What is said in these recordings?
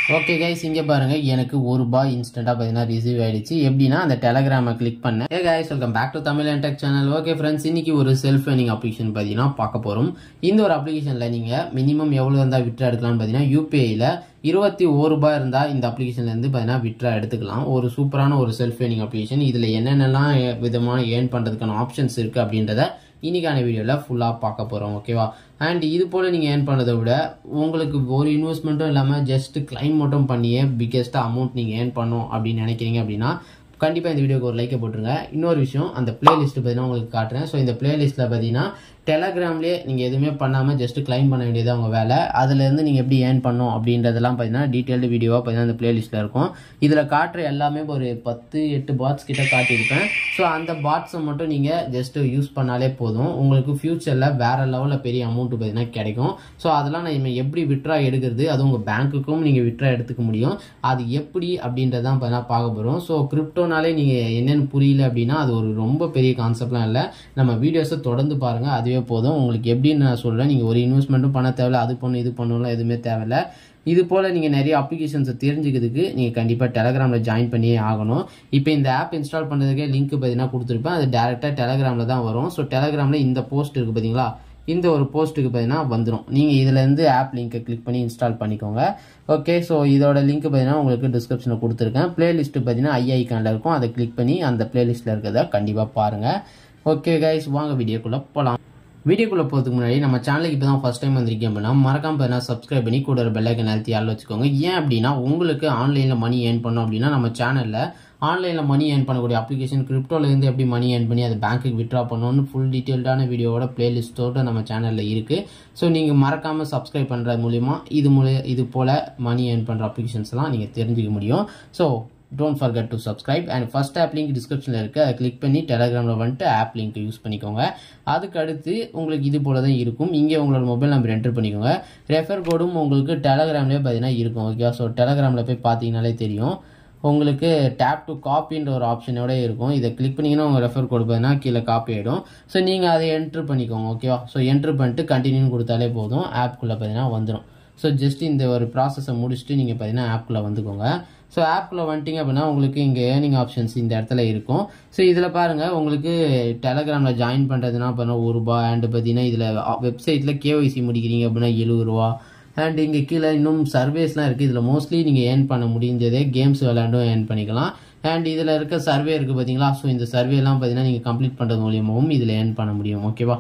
okay guys இங்கே பாருங்க எனக்கு ஒரு ரூபாய் இன்ஸ்டன்ட்டாக பார்த்தீங்கன்னா ரிசீவ் ஆயிடுச்சு எப்படின்னா அந்த டெலகிராமை கிளிக் பண்ணேன் hey guys welcome back to Tamil and tech channel okay friends இன்னைக்கு ஒரு செல்ஃப் ஏர்னிங் அப்ளிகேஷன் பார்த்தீங்கன்னா பார்க்க போகிறோம் இந்த ஒரு அப்ளிகேஷனில் நீங்கள் மினிமம் எவ்வளோ இருந்தால் விட்ரா எடுக்கலாம்னு பார்த்தீங்கன்னா யூபிஐயில் இருபத்தி ஒரு ரூபாய் இருந்தால் இந்த அப்ளிகேஷன்லேருந்து பார்த்தீங்கன்னா விட்ரா எடுத்துக்கலாம் ஒரு சூப்பரான ஒரு செல்ஃப் ஏர்னிங் அப்ளிகேஷன் இதில் என்னென்னலாம் விதமான ஏர்ன் பண்ணுறதுக்கான ஆப்ஷன்ஸ் இருக்குது அப்படின்றத இன்னைக்கான வீடியோவில் ஃபுல்லாக பார்க்க போகிறோம் ஓகேவா அண்ட் இது போல் நீங்கள் ஏர்ன் பண்ணுறதை விட உங்களுக்கு ஒரு இன்வெஸ்ட்மெண்ட்டும் இல்லாமல் ஜஸ்ட் கிளைம் மட்டும் பண்ணியே பிக்கெஸ்ட்டாக அமௌண்ட் நீங்கள் ஏர்ன் பண்ணணும் அப்படின்னு நினைக்கிறீங்க அப்படின்னா கண்டிப்பாக இந்த வீடியோக்கு ஒரு லைக்கை போட்டுருங்க இன்னொரு விஷயம் அந்த பிளேலிஸ்ட் பார்த்தீங்கன்னா உங்களுக்கு காட்டுறேன் ஸோ இந்த பிளேலிஸ்ட்டில் பார்த்தீங்கன்னா டெலகிராம்லேயே நீங்கள் எதுவுமே பண்ணாமல் ஜஸ்ட் கிளைம் பண்ண வேண்டியது அவங்க வேலை அதுலேருந்து நீங்கள் எப்படி ஏர்ன் பண்ணணும் அப்படின்றதெல்லாம் பார்த்தீங்கன்னா டீட்டெயில்டு வீடியோவாக பார்த்தீங்கன்னா அந்த பிளேலிஸ்ட்டில் இருக்கும் இதில் காட்டுற எல்லாமே ஒரு பத்து எட்டு பாட்ஸ் கிட்ட காட்டியிருப்பேன் ஸோ அந்த பாட்ஸை மட்டும் நீங்கள் ஜஸ்ட் யூஸ் பண்ணாலே போதும் உங்களுக்கு ஃப்யூச்சரில் வேறு லெவலில் பெரிய அமௌண்ட் பார்த்தீங்கன்னா கிடைக்கும் ஸோ அதெல்லாம் நம்ம எப்படி விட்ரா எடுக்கிறது அது உங்கள் பேங்க்குக்கும் நீங்கள் விட்ரா எடுத்துக்க முடியும் அது எப்படி அப்படின்றதான் பார்த்தீங்கன்னா பார்க்க போகிறோம் ஸோ கிரிப்டோனாலே நீங்கள் என்னென்னு புரியல அப்படின்னா அது ஒரு ரொம்ப பெரிய கான்செப்ட்லாம் இல்லை நம்ம வீடியோஸை தொடர்ந்து பாருங்கள் அதுவே போதும் உங்களுக்கு எப்படின்னு நான் சொல்கிறேன் நீங்கள் ஒரு இன்வெஸ்ட்மெண்ட்டும் பண்ண தேவையில்ல அது பண்ணணும் இது பண்ணலாம் எதுவுமே தேவையில்ல இது போல் நீங்கள் நிறைய அப்ளிகேஷன்ஸை தெரிஞ்சுக்கிறதுக்கு நீங்கள் கண்டிப்பாக டெலகிராமில் ஜாயின் பண்ணியே ஆகணும் இப்போ இந்த ஆப் இன்ஸ்டால் பண்ணுறதுக்கே லிங்க் பார்த்தீங்கன்னா கொடுத்துருப்பேன் அது டேரெக்டாக டெலகிராமில் தான் வரும் ஸோ டெலகிராமில் இந்த போஸ்ட் இருக்குது பார்த்தீங்களா இந்த ஒரு போஸ்ட்டுக்கு பார்த்தீங்கன்னா வந்துடும் நீங்கள் இதுலேருந்து ஆப் லிங்க்கை கிளிக் பண்ணி இன்ஸ்டால் பண்ணிக்கோங்க ஓகே ஸோ இதோட லிங்க் பார்த்தீங்கன்னா உங்களுக்கு டிஸ்கிரிப்ஷனில் கொடுத்துருக்கேன் பிளேலிஸ்ட்டு பார்த்தீங்கன்னா ஐ ஐக்கானில் இருக்கும் அதை கிளிக் பண்ணி அந்த பிளேலிஸ்ட்டில் இருக்கிறத கண்டிப்பாக பாருங்கள் ஓகே கைஸ் வாங்க வீடியோக்குள்ளே போகலாம் வீடியோக்குள்ளே போகிறதுக்கு முன்னாடி நம்ம சேனலுக்கு இப்போ தான் ஃபஸ்ட் டைம் வந்திருக்கீங்க அப்படின்னா மறக்காம பார்த்தீங்கன்னா சப்ஸ்கிரைப் பண்ணி கூட ஒரு பெல்லைக்கன் அழுத்தி ஆள் வச்சுக்கோங்க ஏன் அப்படின்னா உங்களுக்கு ஆன்லைனில் மணி ஏர்ன் பண்ணோம் அப்படின்னா நம்ம சேனலில் ஆன்லைனில் மணி ஏர்ன் பண்ணக்கூடிய அப்ளிகேஷன் கிரிப்டோலேருந்து எப்படி மணி ஏர்ன் பண்ணி அதை பேங்க்குக்கு விட்ரா பண்ணணும்னு ஃபுல் டீட்டெயில்டான வீடியோவோட பிளேலிஸ்ட்டோட நம்ம சேனலில் இருக்குது ஸோ நீங்கள் மறக்காமல் சப்ஸ்கிரைப் பண்ணுறது மூலிமா இது மூல இது போல் மணி ஏர்ன் பண்ணுற அப்ளிகேஷன்ஸ்லாம் நீங்கள் தெரிஞ்சுக்க முடியும் so don't forget to subscribe and first app link டிஸ்கிரிப்ஷனில் இருக்குது அதை கிளிக் பண்ணி டெலகிராமில் வந்துட்டு ஆப் லிங்க் யூஸ் பண்ணிக்கோங்க அதுக்கு அடுத்து உங்களுக்கு இது போல தான் இருக்கும் இங்கே உங்களோட மொபைல் நம்பர் என்டர் பண்ணிக்கோங்க ரெஃபர் கோடும் உங்களுக்கு டெலகிராம்லேயே பார்த்தீங்கன்னா இருக்கும் ஓகே ஸோ டெலகிராமில் போய் பார்த்தீங்கனாலே தெரியும் உங்களுக்கு டேப் டு காப்பின்ற ஒரு ஆப்ஷனோட இருக்கும் இதை கிளிக் பண்ணிங்கன்னா உங்கள் ரெஃபர் கோடு பார்த்தீங்கன்னா கீழே காப்பி ஆகிடும் ஸோ நீங்கள் அதை என்ட்ரு பண்ணிக்கோங்க ஓகேவா ஸோ என்ட்ரு பண்ணிட்டு கண்டினியூ கொடுத்தாலே போதும் ஆப்குள்ளே பார்த்தீங்கன்னா வந்துடும் ஸோ ஜஸ்ட் இந்த ஒரு ப்ராசஸை முடிச்சுட்டு நீங்கள் பார்த்தீங்கன்னா ஆப்குள்ளே வந்துக்கோங்க ஸோ ஆப்குள்ளே வந்துட்டிங்க அப்படின்னா உங்களுக்கு இங்கே ஏர்னிங் ஆப்ஷன்ஸ் இந்த இடத்துல இருக்கும் ஸோ இதில் பாருங்கள் உங்களுக்கு டெலகிராமில் ஜாயின் பண்ணுறதுனா பார்த்தீங்கன்னா ஒரு ரூபா அண்டு பார்த்தீங்கன்னா இதில் வெப்சைட்டில் கேஒய்சி முடிக்கிறீங்க அப்படின்னா எழுபது ரூபா அண்ட் இங்கே கீழே இன்னும் சர்வேஸ்லாம் இருக்குது இதில் மோஸ்ட்லி நீங்கள் ஏர்ன் பண்ண முடிஞ்சதே கேம்ஸ் விளையாண்டும் ஏர்ன் பண்ணிக்கலாம் அண்ட் இதில் இருக்க சர்வே இருக்குது பார்த்தீங்களா ஸோ இந்த சர்வேலாம் பார்த்தீங்கன்னா நீங்கள் கம்ப்ளீட் பண்ணுறது மூலியமாகவும் இதில் ஏர்ன் பண்ண முடியும் ஓகேவா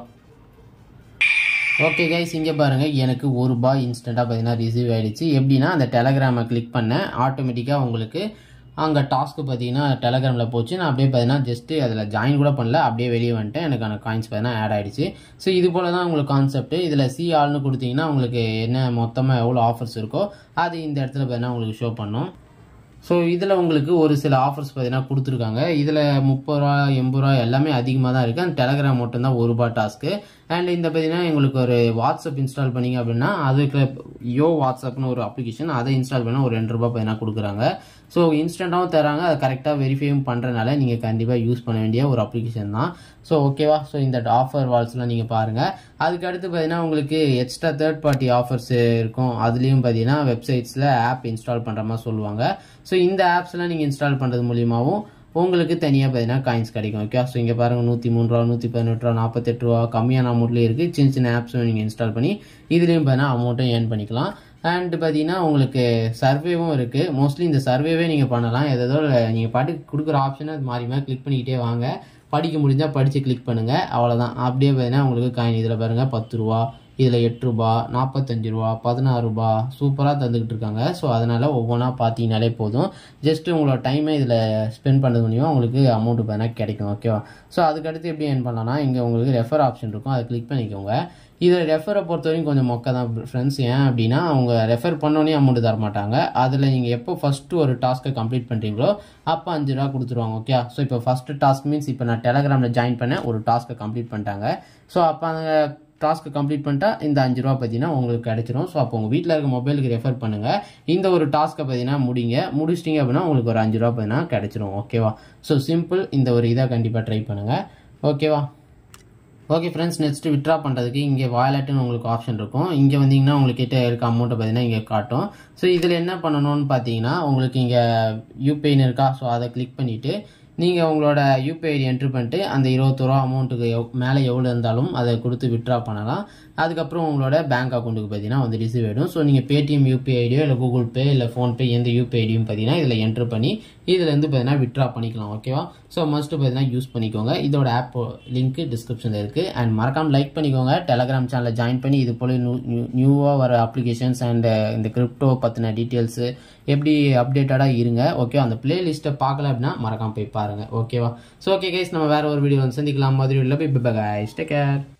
ஓகே கைஸ் இங்கே பாருங்கள் எனக்கு ஒரு ரூபாய் இன்ஸ்டண்ட்டாக பார்த்தீங்கன்னா ரிசீவ் ஆகிடுச்சு எப்படின்னா அந்த டெலகிராமை கிளிக் பண்ணேன் ஆட்டோமேட்டிக்காக உங்களுக்கு அங்கே டாஸ்க்கு பார்த்தீங்கன்னா டெலகிராமில் போச்சு நான் அப்படியே பார்த்தீங்கன்னா ஜஸ்ட்டு அதில் ஜாயின் கூட பண்ணல அப்படியே வெளியே வந்துட்டேன் எனக்கான காயின்ஸ் பார்த்தீங்கன்னா ஆட் ஆகிடுச்சு ஸோ இது போல் தான் உங்களுக்கு கான்செப்ட் இதில் சி ஆல்னு கொடுத்தீங்கன்னா உங்களுக்கு என்ன மொத்தமாக எவ்வளோ ஆஃபர்ஸ் இருக்கோ அது இந்த இடத்துல பார்த்தீங்கன்னா உங்களுக்கு ஷோ பண்ணும் ஸோ இதில் உங்களுக்கு ஒரு சில ஆஃபர்ஸ் பார்த்தீங்கன்னா கொடுத்துருக்காங்க இதில் முப்பது ரூபா எண்பது ரூபா எல்லாமே அதிகமாக தான் இருக்குது அந்த டெலகிராம் மட்டும்தான் ஒரு ரூபா டாஸ்க்கு அண்ட் இந்த பார்த்தீங்கன்னா எங்களுக்கு ஒரு வாட்ஸ்அப் இன்ஸ்டால் பண்ணிங்க அப்படின்னா அதுக்கு யோ வாட்ஸ்அப்னு ஒரு அப்ளிகேஷன் அதை இன்ஸ்டால் பண்ணால் ஒரு ரெண்டு ரூபா பார்த்தீங்கன்னா கொடுக்குறாங்க ஸோ இன்ஸ்டண்ட்டாகவும் தராங்க அதை கரெக்டாக வெரிஃபையும் பண்ணுறனால நீங்கள் கண்டிப்பாக யூஸ் பண்ண வேண்டிய ஒரு அப்ளிகேஷன் தான் ஸோ ஓகேவா ஸோ இந்த ஆஃபர் வால்ஸ்லாம் நீங்கள் பாருங்கள் அதுக்கு அடுத்து பார்த்தீங்கன்னா உங்களுக்கு எக்ஸ்ட்ரா தேர்ட் பார்ட்டி ஆஃபர்ஸ் இருக்கும் அதுலேயும் பார்த்தீங்கன்னா வெப்சைட்ஸில் ஆப் இன்ஸ்டால் பண்ணுற மாதிரி சொல்லுவாங்க ஸோ இந்த ஆப்ஸ்லாம் நீங்கள் இன்ஸ்டால் பண்ணுறது மூலியமாகவும் உங்களுக்கு தனியாக பார்த்தீங்கன்னா காயின்ஸ் கிடைக்கும் ஓகே ஸோ இங்கே பாருங்கள் நூற்றி மூணு ரூபா நூற்றி பதினெட்டு ரூபா நாற்பத்தெட்டு ரூபா கம்மியான அமௌண்ட்லேயும் இருக்குது சின்ன சின்ன ஆப்ஸும் நீங்கள் இன்ஸ்டால் பண்ணி இதுலேயும் பார்த்தீங்கன்னா அமௌண்ட்டும் ஏர்ன் பண்ணிக்கலாம் அண்ட் பார்த்தீங்கன்னா உங்களுக்கு சர்வேவும் இருக்குது மோஸ்ட்லி இந்த சர்வேவே நீங்கள் பண்ணலாம் எதோ நீங்கள் பாட்டுக்கு கொடுக்குற ஆப்ஷனை மாறி மாறி கிளிக் பண்ணிக்கிட்டே வாங்க படிக்க முடிஞ்சால் படித்து கிளிக் பண்ணுங்கள் அவ்வளோதான் அப்படியே பார்த்தீங்கன்னா உங்களுக்கு காயின் இதில் பாருங்கள் பத்து ரூபா இதில் எட்டு ரூபா நாற்பத்தஞ்சு ரூபா பதினாறு ரூபா சூப்பராக தந்துக்கிட்டு இருக்காங்க ஸோ அதனால் ஒவ்வொன்றா பார்த்தீங்கனாலே போதும் ஜஸ்ட் உங்களோட டைமை இதில் ஸ்பெண்ட் பண்ணுறது மூலியமாக உங்களுக்கு அமௌண்ட் பார்த்தீங்கன்னா கிடைக்கும் ஓகேவா ஸோ அதுக்கடுத்து எப்படி ஏர்ன் பண்ணலாம்னா இங்கே உங்களுக்கு ரெஃபர் ஆப்ஷன் இருக்கும் அதை கிளிக் பண்ணிக்கோங்க இதில் ரெஃபரை பொறுத்த வரைக்கும் கொஞ்சம் மொக்க தான் ஃப்ரெண்ட்ஸ் ஏன் அப்படின்னா அவங்க ரெஃபர் பண்ணோன்னே அமௌண்ட் தர மாட்டாங்க அதில் நீங்கள் எப்போ ஃபஸ்ட்டு ஒரு டாஸ்க்கை கம்ப்ளீட் பண்ணுறீங்களோ அப்போ அஞ்சு ரூபா கொடுத்துருவாங்க ஓகே ஸோ இப்போ ஃபஸ்ட்டு டாஸ்க் மீன்ஸ் இப்போ நான் டெலகிராமில் ஜாயின் பண்ணேன் ஒரு டாஸ்க்கை கம்ப்ளீட் பண்ணிட்டாங்க ஸோ அப்போ அந்த டாஸ்க்கு கம்ப்ளீட் பண்ணிட்டா இந்த அஞ்சு ரூபா பார்த்தீங்கன்னா உங்களுக்கு கிடைச்சிரும் ஸோ அப்போ உங்கள் வீட்டில் இருக்க மொபைலுக்கு ரெஃபர் பண்ணுங்கள் இந்த ஒரு டாஸ்க்கை பார்த்தீங்கன்னா முடிங்க முடிச்சிட்டிங்க அப்படின்னா உங்களுக்கு ஒரு அஞ்சு ரூபா பார்த்தீங்கன்னா கிடைச்சிரும் ஓகேவா ஸோ சிம்பிள் இந்த ஒரு இதை கண்டிப்பாக ட்ரை பண்ணுங்கள் ஓகேவா ஓகே ஃப்ரெண்ட்ஸ் நெக்ஸ்ட் விட்ரா பண்ணுறதுக்கு இங்கே வாலெட்டுன்னு உங்களுக்கு ஆப்ஷன் இருக்கும் இங்கே வந்தீங்கன்னா உங்கள்கிட்ட இருக்க அமௌண்ட்டை பார்த்தீங்கன்னா இங்கே காட்டும் ஸோ இதில் என்ன பண்ணணும்னு பார்த்தீங்கன்னா உங்களுக்கு இங்கே யூபிஐன்னு இருக்கா ஸோ அதை கிளிக் பண்ணிவிட்டு நீங்கள் உங்களோட யூபிஐ ஐடி என்ட்ரு பண்ணிட்டு அந்த இருபத்தோருவா அமௌண்ட்டுக்கு எவ் மேலே எவ்வளோ இருந்தாலும் அதை கொடுத்து விட்ரா பண்ணலாம் அதுக்கப்புறம் உங்களோட பேங்க் அக்கௌண்ட்டுக்கு பார்த்தீங்கன்னா வந்து ரிசீவ் ஆகிடும் ஸோ நீங்கள் பேடிஎம் யூபிஐ ஐடியோ இல்லை கூகுள் பே இல்லை ஃபோன்பே எந்த யூபிஐ ஐடியும் பார்த்தீங்கன்னா இதில் என்ட்ரு பண்ணி இதுலேருந்து பார்த்தீங்கன்னா விட்ரா பண்ணிக்கலாம் ஓகேவா ஸோ மஸ்ட்டு பார்த்தீங்கன்னா யூஸ் பண்ணிக்கோங்க இதோட ஆப் லிங்க் டிஸ்கிரிப்ஷனில் இருக்குது அண்ட் மறக்காம லைக் பண்ணிக்கோங்க டெலகிராம் சேனலில் ஜாயின் பண்ணி இது போல நியூ நியூவாக வர அப்ளிகேஷன்ஸ் அண்ட் இந்த கிரிப்டோ பற்றின டீட்டெயில்ஸு எப்படி அப்டேட்டடாக இருங்க ஓகே அந்த பிளேலிஸ்ட்டை பார்க்கல அப்படின்னா மறக்காம போய் பாருங்கள் ஓகேவா ஸோ ஓகே கைஸ் நம்ம வேறு ஒரு வீடியோ வந்து சந்திக்கலாம் மாதிரி இல்லை bye bye guys take care